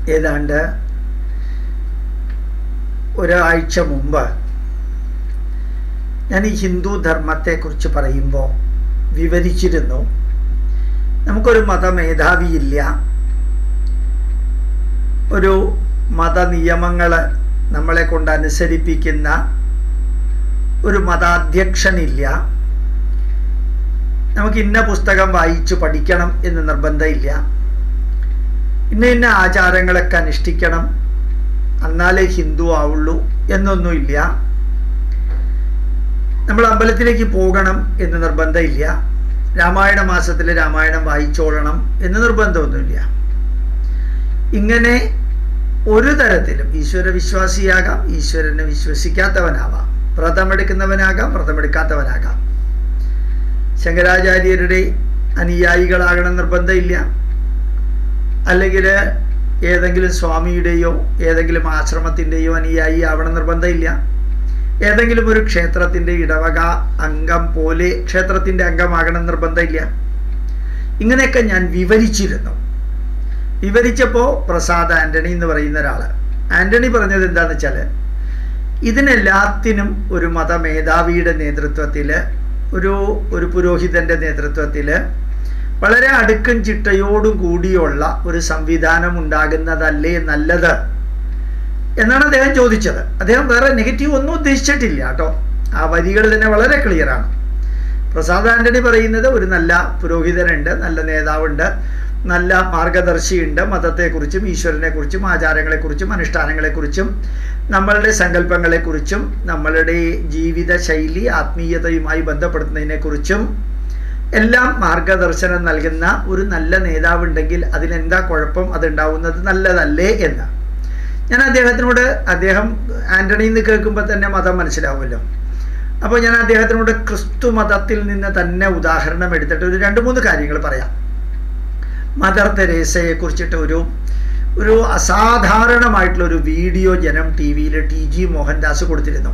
ഏതാണ്ട് ഒരാഴ്ച മുമ്പ് ഞാൻ ഈ ഹിന്ദു ധർമ്മത്തെക്കുറിച്ച് പറയുമ്പോൾ വിവരിച്ചിരുന്നു നമുക്കൊരു മതമേധാവിയില്ല ഒരു മതനിയമങ്ങൾ നമ്മളെ കൊണ്ട് അനുസരിപ്പിക്കുന്ന ഒരു മതാധ്യക്ഷനില്ല നമുക്ക് ഇന്ന പുസ്തകം വായിച്ചു പഠിക്കണം എന്ന് നിർബന്ധമില്ല ഇന്ന ഇന്ന ആചാരങ്ങളൊക്കെ അനുഷ്ഠിക്കണം എന്നാലേ ഹിന്ദു ആവുള്ളൂ എന്നൊന്നുമില്ല നമ്മൾ അമ്പലത്തിലേക്ക് പോകണം എന്ന് നിർബന്ധമില്ല രാമായണ മാസത്തിൽ രാമായണം വായിച്ചോളണം എന്ന് നിർബന്ധമൊന്നുമില്ല ഇങ്ങനെ ഒരു തരത്തിലും ഈശ്വര വിശ്വാസിയാകാം ഈശ്വരനെ വിശ്വസിക്കാത്തവനാവാം വ്രതമെടുക്കുന്നവനാകാം വ്രതമെടുക്കാത്തവനാകാം ശങ്കരാചാര്യരുടെ അനുയായികളാകണം നിർബന്ധമില്ല അല്ലെങ്കിൽ ഏതെങ്കിലും സ്വാമിയുടെയോ ഏതെങ്കിലും ആശ്രമത്തിൻ്റെയോ അനുയായി ആവണം നിർബന്ധമില്ല ഏതെങ്കിലും ഒരു ക്ഷേത്രത്തിൻ്റെ ഇടവക അംഗം പോലെ ക്ഷേത്രത്തിൻ്റെ അംഗമാകണം നിർബന്ധമില്ല ഇങ്ങനെയൊക്കെ ഞാൻ വിവരിച്ചിരുന്നു വിവരിച്ചപ്പോൾ പ്രസാദ് ആൻ്റണി എന്ന് പറയുന്ന ഒരാൾ ആൻ്റണി പറഞ്ഞത് എന്താണെന്ന് വെച്ചാൽ ഇതിനെല്ലാത്തിനും ഒരു മതമേധാവിയുടെ നേതൃത്വത്തിൽ ഒരു ഒരു പുരോഹിതൻ്റെ നേതൃത്വത്തിൽ വളരെ അടുക്കും ചിട്ടയോടും കൂടിയുള്ള ഒരു സംവിധാനം ഉണ്ടാകുന്നതല്ലേ നല്ലത് എന്നാണ് അദ്ദേഹം ചോദിച്ചത് അദ്ദേഹം വേറെ നെഗറ്റീവ് ഒന്നും ഉദ്ദേശിച്ചിട്ടില്ല കേട്ടോ ആ വരികൾ തന്നെ വളരെ ക്ലിയറാണ് പ്രസാദ് ആൻ്റണി പറയുന്നത് ഒരു നല്ല പുരോഹിതനുണ്ട് നല്ല നേതാവുണ്ട് നല്ല മാർഗദർശിയുണ്ട് മതത്തെക്കുറിച്ചും ഈശ്വരനെക്കുറിച്ചും ആചാരങ്ങളെക്കുറിച്ചും അനുഷ്ഠാനങ്ങളെക്കുറിച്ചും നമ്മളുടെ സങ്കല്പങ്ങളെക്കുറിച്ചും നമ്മളുടെ ജീവിത ശൈലി ആത്മീയതയുമായി ബന്ധപ്പെടുത്തുന്നതിനെക്കുറിച്ചും എല്ലാം മാർഗദർശനം നൽകുന്ന ഒരു നല്ല നേതാവുണ്ടെങ്കിൽ അതിനെന്താ കുഴപ്പം അതുണ്ടാവുന്നത് നല്ലതല്ലേ എന്ന് ഞാൻ അദ്ദേഹത്തിനോട് അദ്ദേഹം ആൻ്റണി എന്ന് കേൾക്കുമ്പോൾ തന്നെ മതം മനസ്സിലാവുമല്ലോ അപ്പോൾ ഞാൻ അദ്ദേഹത്തിനോട് ക്രിസ്തു മതത്തിൽ നിന്ന് തന്നെ ഉദാഹരണം എടുത്തിട്ട് ഒരു രണ്ട് മൂന്ന് കാര്യങ്ങൾ പറയാം മദർ തെരേസയെ കുറിച്ചിട്ട് ഒരു ഒരു അസാധാരണമായിട്ടുള്ള ഒരു വീഡിയോ ജനം ടി വിയിൽ ടി ജി മോഹൻദാസ് കൊടുത്തിരുന്നു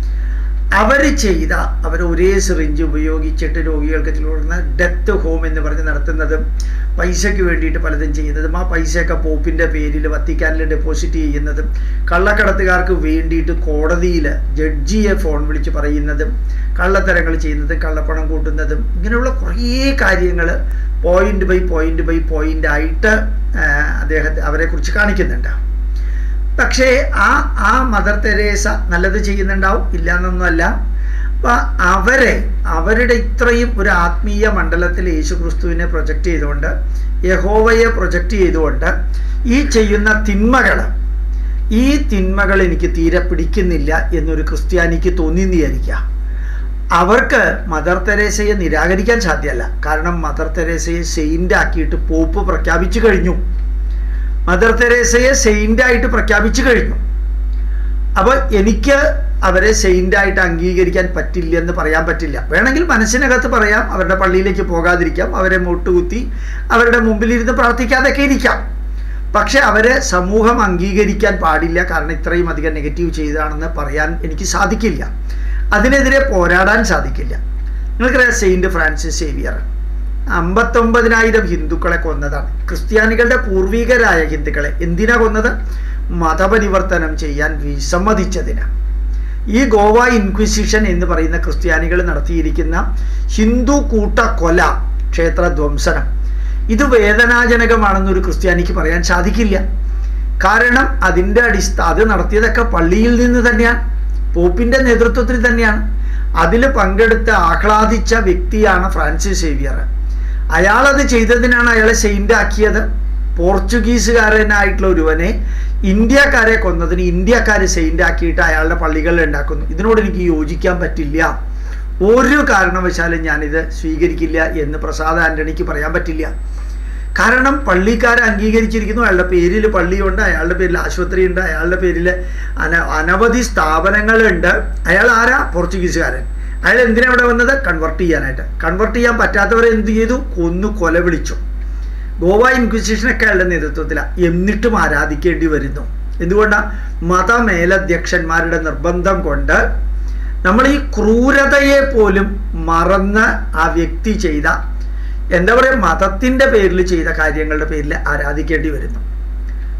അവർ ചെയ്ത അവർ ഒരേ സിറിഞ്ച് ഉപയോഗിച്ചിട്ട് രോഗികൾക്ക് കൊടുക്കുന്ന ഡെത്ത് ഹോം എന്ന് പറഞ്ഞ് നടത്തുന്നതും പൈസയ്ക്ക് വേണ്ടിയിട്ട് പലതും ചെയ്യുന്നതും ആ പൈസയൊക്കെ പോപ്പിൻ്റെ പേരിൽ വത്തിക്കാനിൽ ഡെപ്പോസിറ്റ് ചെയ്യുന്നതും കള്ളക്കടത്തുകാർക്ക് വേണ്ടിയിട്ട് കോടതിയിൽ ജഡ്ജിയെ ഫോൺ വിളിച്ച് പറയുന്നതും കള്ളത്തരങ്ങൾ ചെയ്യുന്നതും കള്ളപ്പണം കൂട്ടുന്നതും ഇങ്ങനെയുള്ള കുറേ കാര്യങ്ങൾ point by point by point ആയിട്ട് അദ്ദേഹത്തെ അവരെക്കുറിച്ച് കാണിക്കുന്നുണ്ട് പക്ഷേ ആ ആ മദർ തെരേസ നല്ലത് ചെയ്യുന്നുണ്ടാവും ഇല്ല എന്നൊന്നുമല്ല അപ്പം അവരെ അവരുടെ ഇത്രയും ഒരു ആത്മീയ മണ്ഡലത്തിൽ യേശു ക്രിസ്തുവിനെ പ്രൊജക്റ്റ് ചെയ്തുകൊണ്ട് യഹോവയെ പ്രൊജക്റ്റ് ചെയ്തുകൊണ്ട് ഈ ചെയ്യുന്ന തിന്മകൾ ഈ തിന്മകൾ എനിക്ക് തീരെ പിടിക്കുന്നില്ല എന്നൊരു ക്രിസ്ത്യാനിക്ക് തോന്നിയെന്നിരിക്കാം അവർക്ക് മദർ തെരേസയെ നിരാകരിക്കാൻ സാധ്യമല്ല കാരണം മദർ തെരേസയെ സെയിൻ്റ് ആക്കിയിട്ട് പോപ്പ് പ്രഖ്യാപിച്ചു കഴിഞ്ഞു മദർ തെരേസയെ സെയിൻ്റ് ആയിട്ട് പ്രഖ്യാപിച്ചു കഴിഞ്ഞു അപ്പോൾ എനിക്ക് അവരെ സെയിൻ്റ് ആയിട്ട് അംഗീകരിക്കാൻ പറ്റില്ല എന്ന് പറയാൻ പറ്റില്ല വേണമെങ്കിൽ മനസ്സിനകത്ത് പറയാം അവരുടെ പള്ളിയിലേക്ക് പോകാതിരിക്കാം അവരെ മുട്ടുകുത്തി അവരുടെ മുമ്പിലിരുന്ന് പ്രാർത്ഥിക്കാതൊക്കെ ഇരിക്കാം പക്ഷെ അവരെ സമൂഹം അംഗീകരിക്കാൻ പാടില്ല കാരണം ഇത്രയും അധികം നെഗറ്റീവ് ചെയ്തതാണെന്ന് പറയാൻ എനിക്ക് സാധിക്കില്ല അതിനെതിരെ പോരാടാൻ സാധിക്കില്ല നിങ്ങൾക്കറിയാം സെയിൻറ്റ് ഫ്രാൻസിസ് സേവിയർ അമ്പത്തൊമ്പതിനായിരം ഹിന്ദുക്കളെ കൊന്നതാണ് ക്രിസ്ത്യാനികളുടെ പൂർവികരായ ഹിന്ദുക്കളെ എന്തിനാ കൊന്നത് മതപരിവർത്തനം ചെയ്യാൻ വിസമ്മതിച്ചതിന് ഈ ഗോവ ഇൻക്വിസിഷൻ എന്ന് പറയുന്ന ക്രിസ്ത്യാനികൾ നടത്തിയിരിക്കുന്ന ഹിന്ദു കൂട്ട കൊല ക്ഷേത്ര ധ്വംസനം ഇത് വേദനാജനകമാണെന്നൊരു ക്രിസ്ത്യാനിക്ക് പറയാൻ സാധിക്കില്ല കാരണം അതിൻ്റെ അടിസ്ഥാന അത് നടത്തിയതൊക്കെ പള്ളിയിൽ നിന്ന് തന്നെയാണ് പോപ്പിൻ്റെ നേതൃത്വത്തിൽ തന്നെയാണ് അതിൽ പങ്കെടുത്ത് ആഹ്ലാദിച്ച വ്യക്തിയാണ് ഫ്രാൻസിസ് സേവിയർ അയാളത് ചെയ്തതിനാണ് അയാളെ സെയിൻ്റ് ആക്കിയത് പോർച്ചുഗീസുകാരനായിട്ടുള്ള ഒരുവനെ ഇന്ത്യക്കാരെ കൊന്നതിന് ഇന്ത്യക്കാരെ സെയിൻ്റ് ആക്കിയിട്ട് അയാളുടെ പള്ളികളിൽ ഉണ്ടാക്കുന്നു ഇതിനോട് എനിക്ക് യോജിക്കാൻ പറ്റില്ല ഒരു കാരണവശാലും ഞാനിത് സ്വീകരിക്കില്ല എന്ന് പ്രസാദ് ആൻ്റണിക്ക് പറയാൻ പറ്റില്ല കാരണം പള്ളിക്കാരെ അംഗീകരിച്ചിരിക്കുന്നു അയാളുടെ പേരിൽ പള്ളിയുണ്ട് അയാളുടെ പേരിൽ ആശുപത്രിയുണ്ട് അയാളുടെ പേരിൽ അന അനവധി സ്ഥാപനങ്ങളുണ്ട് അയാൾ ആരാ പോർച്ചുഗീസുകാരൻ അയാൾ എന്തിനാ ഇവിടെ വന്നത് കൺവെർട്ട് ചെയ്യാനായിട്ട് കൺവെർട്ട് ചെയ്യാൻ പറ്റാത്തവരെ എന്ത് ചെയ്തു കൊന്നു കൊല വിളിച്ചു ഗോവ ഇൻക്വിസിഷനൊക്കെ അയാളുടെ നേതൃത്വത്തിലാണ് എന്നിട്ടും ആരാധിക്കേണ്ടി വരുന്നു എന്തുകൊണ്ടാണ് മതമേലധ്യക്ഷന്മാരുടെ നിർബന്ധം കൊണ്ട് നമ്മൾ ഈ ക്രൂരതയെ പോലും മറന്ന് ആ വ്യക്തി ചെയ്ത എന്താ പറയുക മതത്തിൻ്റെ പേരിൽ ചെയ്ത കാര്യങ്ങളുടെ പേരിൽ ആരാധിക്കേണ്ടി വരുന്നു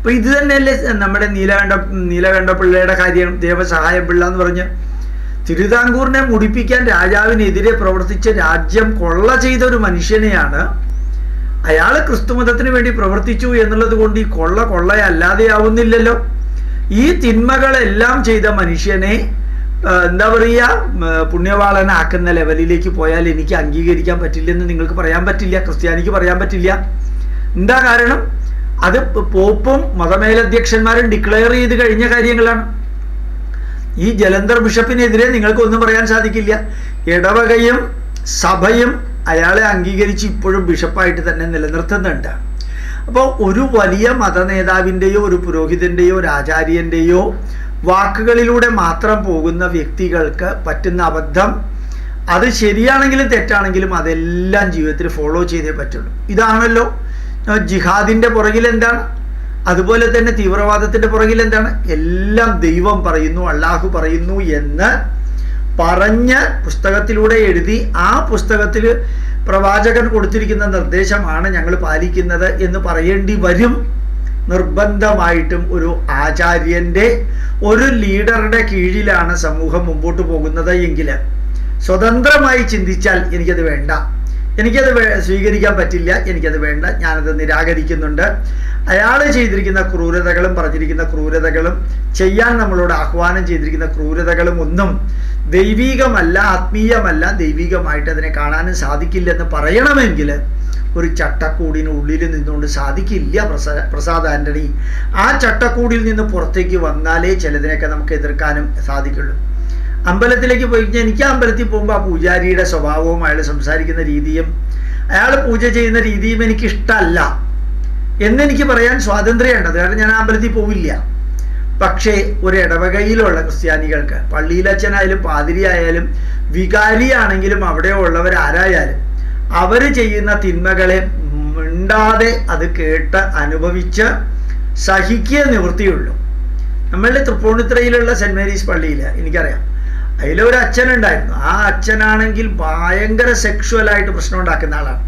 അപ്പോൾ ഇത് തന്നെയല്ലേ നമ്മുടെ നീലകണ്ഠ നീലകണ്ഠ പിള്ളയുടെ കാര്യം ദേവസഹായ പിള്ള എന്ന് പറഞ്ഞ് തിരുവിതാംകൂറിനെ മുടിപ്പിക്കാൻ രാജാവിനെതിരെ പ്രവർത്തിച്ച രാജ്യം കൊള്ള ചെയ്ത ഒരു മനുഷ്യനെയാണ് അയാൾ ക്രിസ്തുമതത്തിന് വേണ്ടി പ്രവർത്തിച്ചു എന്നുള്ളത് കൊണ്ട് ഈ കൊള്ള കൊള്ളയല്ലാതെയാവുന്നില്ലല്ലോ ഈ തിന്മകളെല്ലാം ചെയ്ത മനുഷ്യനെ ആ, എന്താ പറയുക പുണ്യവാളനാക്കുന്ന ലെവലിലേക്ക് പോയാൽ എനിക്ക് അംഗീകരിക്കാൻ പറ്റില്ലെന്ന് നിങ്ങൾക്ക് പറയാൻ പറ്റില്ല ക്രിസ്ത്യാനിക്ക് പറയാൻ പറ്റില്ല എന്താ കാരണം അത് പോപ്പും മതമേലധ്യക്ഷന്മാരും ഡിക്ലെയർ ചെയ്ത് കഴിഞ്ഞ കാര്യങ്ങളാണ് ഈ ജലന്ധർ ബിഷപ്പിനെതിരെ നിങ്ങൾക്ക് ഒന്നും പറയാൻ സാധിക്കില്ല ഇടവകയും സഭയും അയാളെ അംഗീകരിച്ച് ഇപ്പോഴും ബിഷപ്പായിട്ട് തന്നെ നിലനിർത്തുന്നുണ്ട് അപ്പോൾ ഒരു വലിയ മതനേതാവിൻ്റെയോ ഒരു പുരോഹിതൻ്റെയോ ഒരു ആചാര്യൻ്റെയോ വാക്കുകളിലൂടെ മാത്രം പോകുന്ന വ്യക്തികൾക്ക് പറ്റുന്ന അബദ്ധം അത് ശരിയാണെങ്കിലും തെറ്റാണെങ്കിലും അതെല്ലാം ജീവിതത്തിൽ ഫോളോ ചെയ്തേ പറ്റുള്ളൂ ഇതാണല്ലോ ഏർ ജിഹാദിൻ്റെ പുറകിൽ എന്താണ് അതുപോലെ തന്നെ തീവ്രവാദത്തിന്റെ പുറകിൽ എന്താണ് എല്ലാം ദൈവം പറയുന്നു അള്ളാഹു പറയുന്നു എന്ന് പറഞ്ഞ് പുസ്തകത്തിലൂടെ എഴുതി ആ പുസ്തകത്തിൽ പ്രവാചകൻ കൊടുത്തിരിക്കുന്ന നിർദ്ദേശമാണ് ഞങ്ങൾ പാലിക്കുന്നത് എന്ന് പറയേണ്ടി വരും നിർബന്ധമായിട്ടും ഒരു ആചാര്യന്റെ ഒരു ലീഡറുടെ കീഴിലാണ് സമൂഹം മുമ്പോട്ട് പോകുന്നത് എങ്കിൽ സ്വതന്ത്രമായി ചിന്തിച്ചാൽ എനിക്കത് വേണ്ട എനിക്കത് വേ- സ്വീകരിക്കാൻ പറ്റില്ല എനിക്കത് വേണ്ട ഞാനത് നിരാകരിക്കുന്നുണ്ട് അയാൾ ചെയ്തിരിക്കുന്ന ക്രൂരതകളും പറഞ്ഞിരിക്കുന്ന ക്രൂരതകളും ചെയ്യാൻ നമ്മളോട് ആഹ്വാനം ചെയ്തിരിക്കുന്ന ക്രൂരതകളും ഒന്നും ദൈവീകമല്ല ആത്മീയമല്ല ദൈവികമായിട്ട് അതിനെ കാണാനും സാധിക്കില്ലെന്ന് പറയണമെങ്കിൽ ഒരു ചട്ടക്കൂടിനുള്ളിൽ നിന്നുകൊണ്ട് സാധിക്കില്ല പ്രസാ പ്രസാദ് ആന്റണി ആ ചട്ടക്കൂടിൽ നിന്ന് പുറത്തേക്ക് വന്നാലേ ചിലതിനൊക്കെ നമുക്ക് എതിർക്കാനും സാധിക്കുള്ളൂ അമ്പലത്തിലേക്ക് പോയി കഴിഞ്ഞാൽ എനിക്ക് ആ അമ്പലത്തിൽ പോകുമ്പോൾ ആ പൂജാരിയുടെ സ്വഭാവവും അയാൾ സംസാരിക്കുന്ന രീതിയും അയാൾ പൂജ ചെയ്യുന്ന രീതിയും എനിക്ക് ഇഷ്ടമല്ല എന്നെനിക്ക് പറയാൻ സ്വാതന്ത്ര്യമുണ്ട് അത് കാരണം ഞാൻ ആ അമ്പലത്തിൽ പോവില്ല പക്ഷേ ഒരു ഇടവകയിലുള്ള ക്രിസ്ത്യാനികൾക്ക് പള്ളിയിലച്ഛനായാലും പാതിരിയായാലും വികാരിയാണെങ്കിലും അവിടെ ഉള്ളവർ ആരായാലും അവർ ചെയ്യുന്ന തിന്മകളെ മിണ്ടാതെ അത് കേട്ട് അനുഭവിച്ച് സഹിക്കുക നിവൃത്തിയുള്ളൂ നമ്മളുടെ തൃപ്പൂണിത്തുറയിലുള്ള സെൻറ് മേരീസ് പള്ളിയിൽ എനിക്കറിയാം അതിലൊരു അച്ഛനുണ്ടായിരുന്നു ആ അച്ഛനാണെങ്കിൽ ഭയങ്കര സെക്ഷുവലായിട്ട് പ്രശ്നം ഉണ്ടാക്കുന്ന ആളാണ്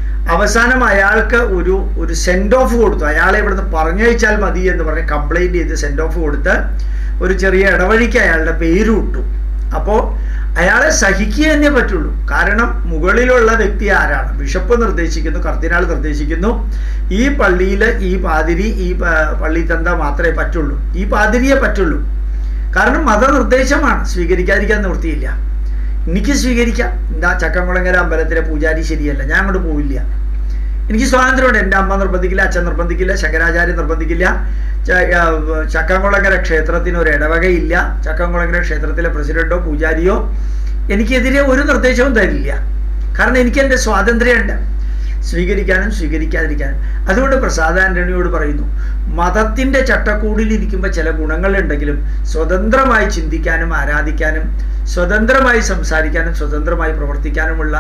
അവസാനം അയാൾക്ക് ഒരു ഒരു സെൻഡ് ഓഫ് കൊടുത്തു അയാളെ ഇവിടുന്ന് പറഞ്ഞയച്ചാൽ മതി എന്ന് പറഞ്ഞ് കംപ്ലൈൻറ്റ് ചെയ്ത് സെൻഡ് ഓഫ് കൊടുത്ത് ഒരു ചെറിയ ഇടവഴിക്ക് അയാളുടെ പേര് വിട്ടു അപ്പോൾ അയാളെ സഹിക്കുക തന്നെ പറ്റുള്ളൂ കാരണം മുകളിലുള്ള വ്യക്തി ആരാണ് ബിഷപ്പ് നിർദ്ദേശിക്കുന്നു കർദിനാൾ നിർദ്ദേശിക്കുന്നു ഈ പള്ളിയിൽ ഈ പാതിരി ഈ പ- പള്ളി തന്ത മാത്രമേ പറ്റുള്ളൂ ഈ പാതിരിയെ പറ്റുള്ളൂ കാരണം മതനിർദ്ദേശമാണ് സ്വീകരിക്കാതിരിക്കാൻ നിവൃത്തിയില്ല എനിക്ക് സ്വീകരിക്കാം എന്താ ചക്കംകുളങ്ങര അമ്പലത്തിലെ പൂജാരി ശരിയല്ല ഞാൻ അങ്ങോട്ട് പോവില്ല എനിക്ക് സ്വാതന്ത്ര്യമുണ്ട് എൻ്റെ അമ്മ നിർബന്ധിക്കില്ല അച്ഛൻ നിർബന്ധിക്കില്ല ശങ്കരാചാര്യ നിർബന്ധിക്കില്ല ച- ആ, ചക്കംകുളങ്ങര ക്ഷേത്രത്തിന് ഒരു ഇടവകയില്ല ചക്കംകുളങ്ങര ക്ഷേത്രത്തിലെ പ്രസിഡന്റോ പൂജാരിയോ എനിക്കെതിരെ ഒരു നിർദ്ദേശവും തരില്ല കാരണം എനിക്ക് എൻ്റെ സ്വാതന്ത്ര്യമുണ്ട് സ്വീകരിക്കാനും സ്വീകരിക്കാതിരിക്കാനും അതുകൊണ്ട് പ്രസാദ് ആന്റണിയോട് പറയുന്നു മതത്തിൻ്റെ ചട്ടക്കൂടിൽ ഇരിക്കുമ്പോൾ ചില ഗുണങ്ങളുണ്ടെങ്കിലും സ്വതന്ത്രമായി ചിന്തിക്കാനും ആരാധിക്കാനും സ്വതന്ത്രമായി സംസാരിക്കാനും സ്വതന്ത്രമായി പ്രവർത്തിക്കാനുമുള്ള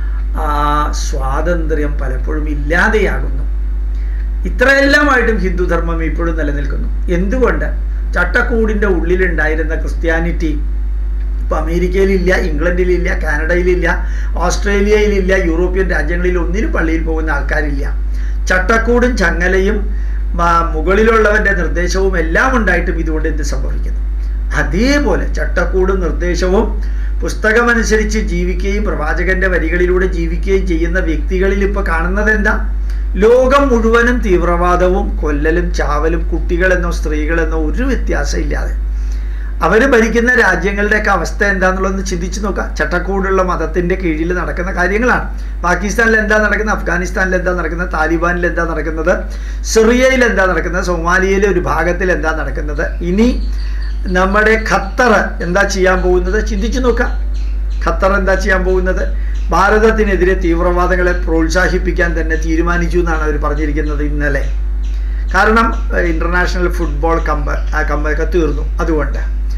ആ സ്വാതന്ത്ര്യം പലപ്പോഴും ഇല്ലാതെയാകുന്നു ഇത്രയെല്ലാമായിട്ടും ഹിന്ദുധർമ്മം ഇപ്പോഴും നിലനിൽക്കുന്നു എന്തുകൊണ്ട് ചട്ടക്കൂടിൻ്റെ ഉള്ളിലുണ്ടായിരുന്ന ക്രിസ്ത്യാനിറ്റി ഇപ്പൊ അമേരിക്കയിലില്ല ഇംഗ്ലണ്ടിലില്ല കാനഡയിലില്ല ഓസ്ട്രേലിയയിലില്ല യൂറോപ്യൻ രാജ്യങ്ങളിൽ ഒന്നിനും പള്ളിയിൽ പോകുന്ന ആൾക്കാരില്ല ചട്ടക്കൂടും ചങ്ങലയും ആ, മുകളിലുള്ളവന്റെ നിർദ്ദേശവും എല്ലാം ഉണ്ടായിട്ടും ഇതുകൊണ്ട് എന്ത് സംഭവിക്കുന്നു അതേപോലെ ചട്ടക്കൂടും നിർദ്ദേശവും പുസ്തകമനുസരിച്ച് ജീവിക്കുകയും പ്രവാചകന്റെ വരികളിലൂടെ ജീവിക്കുകയും ചെയ്യുന്ന വ്യക്തികളിൽ ഇപ്പൊ കാണുന്നത് എന്താ ലോകം മുഴുവനും തീവ്രവാദവും കൊല്ലലും ചാവലും കുട്ടികളെന്നോ സ്ത്രീകളെന്നോ ഒരു വ്യത്യാസം ഇല്ലാതെ അവർ ഭരിക്കുന്ന രാജ്യങ്ങളുടെയൊക്കെ അവസ്ഥ എന്താണെന്നുള്ളതൊന്ന് ചിന്തിച്ചു നോക്കാം ചട്ടക്കൂടുള്ള മതത്തിന്റെ കീഴിൽ നടക്കുന്ന കാര്യങ്ങളാണ് പാകിസ്ഥാനിൽ എന്താ നടക്കുന്നത് അഫ്ഗാനിസ്ഥാനിൽ എന്താ നടക്കുന്നത് താലിബാനിൽ എന്താ നടക്കുന്നത് സിറിയയിൽ എന്താ നടക്കുന്നത് സൊമാലിയയിലെ ഒരു ഭാഗത്തിൽ എന്താ നടക്കുന്നത് ഇനി നമ്മുടെ ഖത്തർ എന്താ ചെയ്യാൻ പോകുന്നത് ചിന്തിച്ചു നോക്കാം ഖത്തർ എന്താ ചെയ്യാൻ പോകുന്നത് ഭാരതത്തിനെതിരെ തീവ്രവാദങ്ങളെ പ്രോത്സാഹിപ്പിക്കാൻ തന്നെ തീരുമാനിച്ചു എന്നാണ് അവർ പറഞ്ഞിരിക്കുന്നത് ഇന്നലെ കാരണം ഇന്റർനാഷണൽ ഫുട്ബോൾ കമ്പ ആ കമ്പൊക്കെ തീർന്നു അതുകൊണ്ട്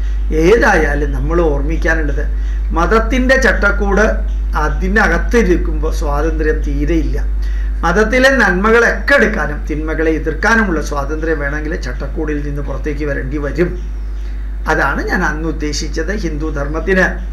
ഏതായാലും നമ്മൾ ഓർമ്മിക്കാനുള്ളത് മതത്തിൻ്റെ ചട്ടക്കൂട് അതിനകത്തിരിക്കുമ്പോൾ സ്വാതന്ത്ര്യം തീരെയില്ല മതത്തിലെ നന്മകളൊക്കെ എടുക്കാനും തിന്മകളെ എതിർക്കാനുമുള്ള സ്വാതന്ത്ര്യം വേണമെങ്കിൽ ചട്ടക്കൂടിൽ നിന്ന് പുറത്തേക്ക് വരേണ്ടി വരും അതാണ് ഞാൻ അന്ന് ഉദ്ദേശിച്ചത് ഹിന്ദു ധർമ്മത്തിന്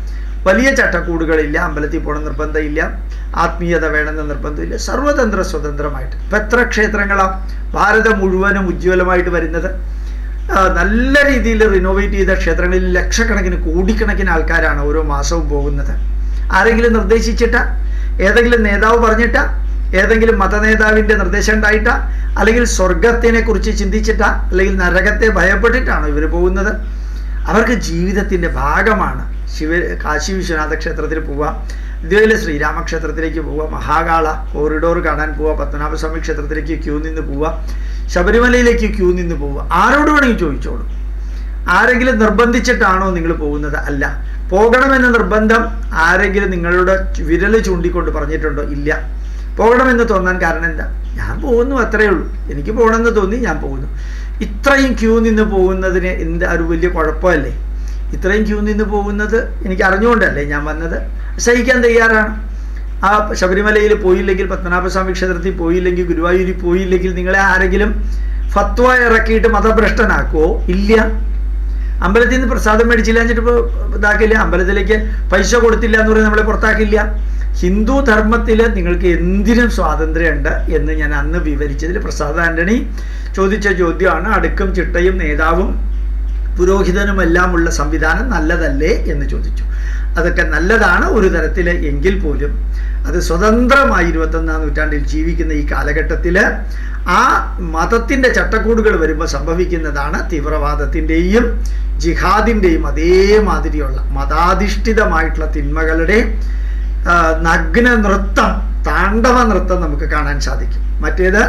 വലിയ ചട്ടക്കൂടുകളില്ല അമ്പലത്തിൽ പോകണം നിർബന്ധമില്ല ആത്മീയത വേണമെന്ന് നിർബന്ധമില്ല സർവതന്ത്ര സ്വതന്ത്രമായിട്ട് ഇപ്പം എത്ര ക്ഷേത്രങ്ങളാണ് ഭാരതം മുഴുവനും ഉജ്ജ്വലമായിട്ട് വരുന്നത് ആ, നല്ല രീതിയിൽ റിനോവേറ്റ് ചെയ്ത ക്ഷേത്രങ്ങളിൽ ലക്ഷക്കണക്കിന് കോടിക്കണക്കിന് ആൾക്കാരാണ് ഓരോ മാസവും പോകുന്നത് ആരെങ്കിലും നിർദ്ദേശിച്ചിട്ട ഏതെങ്കിലും നേതാവ് പറഞ്ഞിട്ട ഏതെങ്കിലും മതനേതാവിൻ്റെ നിർദ്ദേശം ഉണ്ടായിട്ട അല്ലെങ്കിൽ സ്വർഗത്തിനെ കുറിച്ച് ചിന്തിച്ചിട്ട അല്ലെങ്കിൽ നരകത്തെ ഭയപ്പെട്ടിട്ടാണോ ഇവർ പോകുന്നത് അവർക്ക് ജീവിതത്തിൻ്റെ ഭാഗമാണ് ശിവ കാശി വിശ്വനാഥ ക്ഷേത്രത്തിൽ പോവുക ഇതുവരെ ശ്രീരാമക്ഷേത്രത്തിലേക്ക് പോവുക മഹാകാള കോറിഡോർ കാണാൻ പോവുക പത്മനാഭസ്വാമി ക്ഷേത്രത്തിലേക്ക് ക്യൂ നിന്ന് പോവുക ശബരിമലയിലേക്ക് ക്യൂ നിന്ന് പോവുക ആരോട് വേണമെങ്കിൽ ചോദിച്ചോളൂ ആരെങ്കിലും നിർബന്ധിച്ചിട്ടാണോ നിങ്ങൾ പോകുന്നത് അല്ല പോകണമെന്ന നിർബന്ധം ആരെങ്കിലും നിങ്ങളുടെ വിരൽ ചൂണ്ടിക്കൊണ്ട് പറഞ്ഞിട്ടുണ്ടോ ഇല്ല പോകണമെന്ന് തോന്നാൻ കാരണം എന്താ ഞാൻ പോകുന്നു അത്രയേ ഉള്ളൂ എനിക്ക് പോകണമെന്ന് തോന്നി ഞാൻ പോകുന്നു ഇത്രയും ക്യൂ നിന്ന് പോകുന്നതിന് എന്താ ഒരു വലിയ കുഴപ്പമല്ലേ ഇത്രയും ക്യൂ നിന്ന് പോകുന്നത് എനിക്ക് അറിഞ്ഞുകൊണ്ടല്ലേ ഞാൻ വന്നത് സഹിക്കാൻ തയ്യാറാണ് ആ ശബരിമലയിൽ പോയില്ലെങ്കിൽ പത്മനാഭസ്വാമി ക്ഷേത്രത്തിൽ പോയില്ലെങ്കിൽ ഗുരുവായൂരിൽ പോയില്ലെങ്കിൽ നിങ്ങളെ ആരെങ്കിലും ഫത്വ ഇറക്കിയിട്ട് മതഭ്രഷ്ടനാക്കുവോ ഇല്ല അമ്പലത്തിൽ നിന്ന് പ്രസാദം മേടിച്ചില്ല എന്നിട്ട് ഇപ്പോൾ ഇതാക്കില്ല അമ്പലത്തിലേക്ക് പൈസ കൊടുത്തില്ല എന്ന് പറഞ്ഞ് നമ്മളെ പുറത്താക്കില്ല ഹിന്ദു ധർമ്മത്തിൽ നിങ്ങൾക്ക് എന്തിനും സ്വാതന്ത്ര്യമുണ്ട് എന്ന് ഞാൻ അന്ന് വിവരിച്ചതിൽ പ്രസാദ് ആന്റണി ചോദിച്ച ചോദ്യമാണ് അടുക്കും ചിട്ടയും നേതാവും പുരോഹിതനുമെല്ലാമുള്ള സംവിധാനം നല്ലതല്ലേ എന്ന് ചോദിച്ചു അതൊക്കെ നല്ലതാണ് ഒരു തരത്തിൽ എങ്കിൽ പോലും അത് സ്വതന്ത്രമായി ഇരുപത്തൊന്നാം നൂറ്റാണ്ടിൽ ജീവിക്കുന്ന ഈ കാലഘട്ടത്തിൽ ആ മതത്തിൻ്റെ ചട്ടക്കൂടുകൾ വരുമ്പോൾ സംഭവിക്കുന്നതാണ് തീവ്രവാദത്തിൻ്റെയും ജിഹാദിൻ്റെയും അതേമാതിരിയുള്ള മതാധിഷ്ഠിതമായിട്ടുള്ള തിന്മകളുടെ ആ, നഗ്ന നൃത്തം താണ്ഡവ നൃത്തം നമുക്ക് കാണാൻ സാധിക്കും മറ്റേത്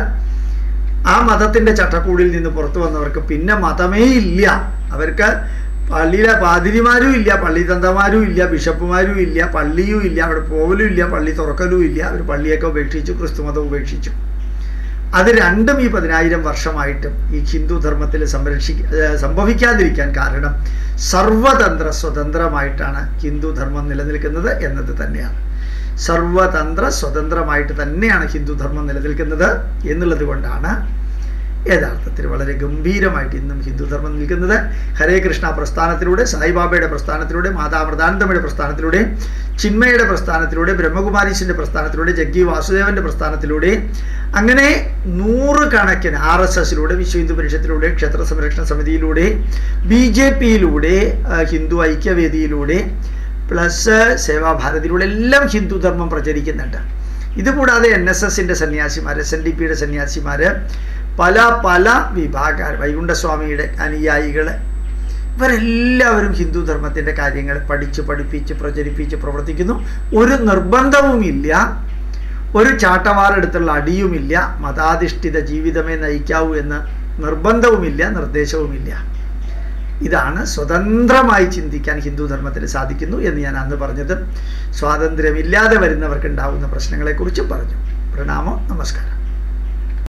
ആ മതത്തിൻ്റെ ചട്ടക്കൂടിൽ നിന്ന് പുറത്തു വന്നവർക്ക് പിന്നെ മതമേ ഇല്ല അവർക്ക് പള്ളിയിലെ പാതിരിമാരും ഇല്ല പള്ളി തന്തമാരും ഇല്ല ബിഷപ്പുമാരും ഇല്ല പള്ളിയും ഇല്ല അവിടെ പോകലും ഇല്ല പള്ളി തുറക്കലും ഇല്ല അവർ പള്ളിയൊക്കെ ഉപേക്ഷിച്ചു ക്രിസ്തുമതം ഉപേക്ഷിച്ചു അത് രണ്ടും ഈ പതിനായിരം വർഷമായിട്ടും ഈ ഹിന്ദു ധർമ്മത്തിൽ സംരക്ഷി ഏർ സംഭവിക്കാതിരിക്കാൻ കാരണം സർവതന്ത്ര സ്വതന്ത്രമായിട്ടാണ് ഹിന്ദു ധർമ്മം നിലനിൽക്കുന്നത് എന്നത് തന്നെയാണ് സർവതന്ത്ര സ്വതന്ത്രമായിട്ട് തന്നെയാണ് ഹിന്ദു ധർമ്മം നിലനിൽക്കുന്നത് എന്നുള്ളത് കൊണ്ടാണ് യഥാർത്ഥത്തിൽ വളരെ ഗംഭീരമായിട്ട് ഇന്നും ഹിന്ദുധർമ്മം നിൽക്കുന്നത് ഹരേ കൃഷ്ണ പ്രസ്ഥാനത്തിലൂടെ സായിബാബയുടെ പ്രസ്ഥാനത്തിലൂടെ മാതാ മൃദാനന്ദമയുടെ പ്രസ്ഥാനത്തിലൂടെ ചിന്മയുടെ പ്രസ്ഥാനത്തിലൂടെ ബ്രഹ്മകുമാരീശിൻ്റെ പ്രസ്ഥാനത്തിലൂടെ ജഗ്ഗി വാസുദേവന്റെ പ്രസ്ഥാനത്തിലൂടെ അങ്ങനെ നൂറുകണക്കിന് ആർ എസ് എസിലൂടെ വിശ്വ ഹിന്ദു പരിഷത്തിലൂടെ ക്ഷേത്ര സംരക്ഷണ സമിതിയിലൂടെ ബി ജെ പിയിലൂടെ ഹിന്ദു ഐക്യവേദിയിലൂടെ പ്ലസ് സേവാഭാരതിയിലൂടെ എല്ലാം ഹിന്ദു ധർമ്മം പ്രചരിക്കുന്നുണ്ട് ഇതുകൂടാതെ എൻ എസ് എസിൻ്റെ സന്യാസിമാർ എസ് എൻ ഡി പിയുടെ സന്യാസിമാർ പല പല വിഭാഗ വൈകുണ്ഠസ്വാമിയുടെ അനുയായികൾ ഇവരെല്ലാവരും ഹിന്ദു ധർമ്മത്തിൻ്റെ കാര്യങ്ങൾ പഠിച്ച് പഠിപ്പിച്ച് പ്രചരിപ്പിച്ച് പ്രവർത്തിക്കുന്നു ഒരു നിർബന്ധവുമില്ല ഒരു ചാട്ടവാറെടുത്തുള്ള അടിയുമില്ല മതാധിഷ്ഠിത ജീവിതമേ നയിക്കാവൂ എന്ന് നിർബന്ധവുമില്ല നിർദ്ദേശവുമില്ല ഇതാണ് സ്വതന്ത്രമായി ചിന്തിക്കാൻ ഹിന്ദു ധർമ്മത്തിൽ സാധിക്കുന്നു എന്ന് ഞാൻ അന്ന് പറഞ്ഞത് സ്വാതന്ത്ര്യമില്ലാതെ വരുന്നവർക്ക് ഉണ്ടാവുന്ന പ്രശ്നങ്ങളെക്കുറിച്ചും പറഞ്ഞു പ്രണാമം നമസ്കാരം